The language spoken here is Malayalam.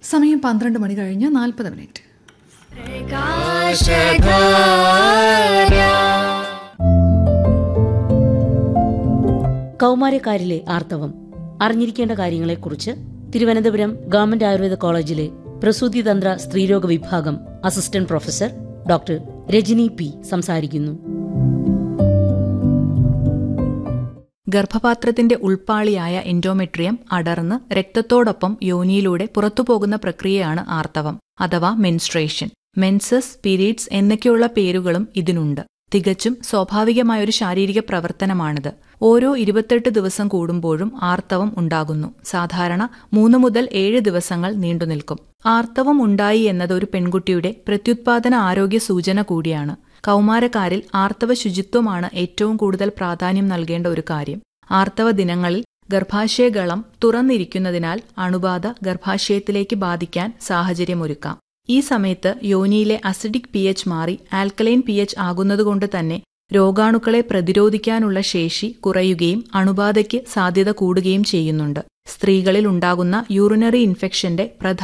സമയം പന്ത്രണ്ട് മണി കഴിഞ്ഞ് നാൽപ്പത് മിനിറ്റ് കൗമാരക്കാരിലെ ആർത്തവം അറിഞ്ഞിരിക്കേണ്ട കാര്യങ്ങളെക്കുറിച്ച് തിരുവനന്തപുരം ഗവൺമെന്റ് ആയുർവേദ കോളേജിലെ പ്രസൂതിതന്ത്ര സ്ത്രീരോഗ വിഭാഗം assistant professor doctor Rajani P സംസാരിക്കുന്നു ഗർഭപാത്രത്തിന്റെ ഉൾപ്പാളിയായ എൻഡോമെട്രിയം അടർന്ന് രക്തത്തോടൊപ്പം യോനിയിലൂടെ പുറത്തുപോകുന്ന പ്രക്രിയയാണ് ആർത്തവം അഥവാ മെൻസ്ട്രേഷൻ മെൻസസ് പീരീഡ്സ് എന്നൊക്കെയുള്ള പേരുകളും ഇതിനുണ്ട് തികച്ചും സ്വാഭാവികമായൊരു ശാരീരിക പ്രവർത്തനമാണിത് ഓരോ ഇരുപത്തെട്ട് ദിവസം കൂടുമ്പോഴും ആർത്തവം ഉണ്ടാകുന്നു സാധാരണ മൂന്ന് മുതൽ ഏഴ് ദിവസങ്ങൾ നീണ്ടുനിൽക്കും ആർത്തവം ഉണ്ടായി എന്നത് ഒരു പെൺകുട്ടിയുടെ പ്രത്യുത്പാദന ആരോഗ്യ സൂചന കൂടിയാണ് കൗമാരക്കാരിൽ ആർത്തവ ശുചിത്വമാണ് ഏറ്റവും കൂടുതൽ പ്രാധാന്യം നൽകേണ്ട ഒരു കാര്യം ആർത്തവ ദിനങ്ങളിൽ ഗർഭാശയഗളം തുറന്നിരിക്കുന്നതിനാൽ അണുബാധ ഗർഭാശയത്തിലേക്ക് ബാധിക്കാൻ സാഹചര്യമൊരുക്കാം ഈ സമയത്ത് യോനിയിലെ അസിഡിക് പി എച്ച് മാറി ആൽക്കലൈൻ പി എച്ച് ആകുന്നതുകൊണ്ട് തന്നെ രോഗാണുക്കളെ പ്രതിരോധിക്കാനുള്ള ശേഷി കുറയുകയും അണുബാധയ്ക്ക് സാധ്യത കൂടുകയും ചെയ്യുന്നുണ്ട് സ്ത്രീകളിൽ ഉണ്ടാകുന്ന യൂറിനറി ഇൻഫെക്ഷന്റെ പ്രധാന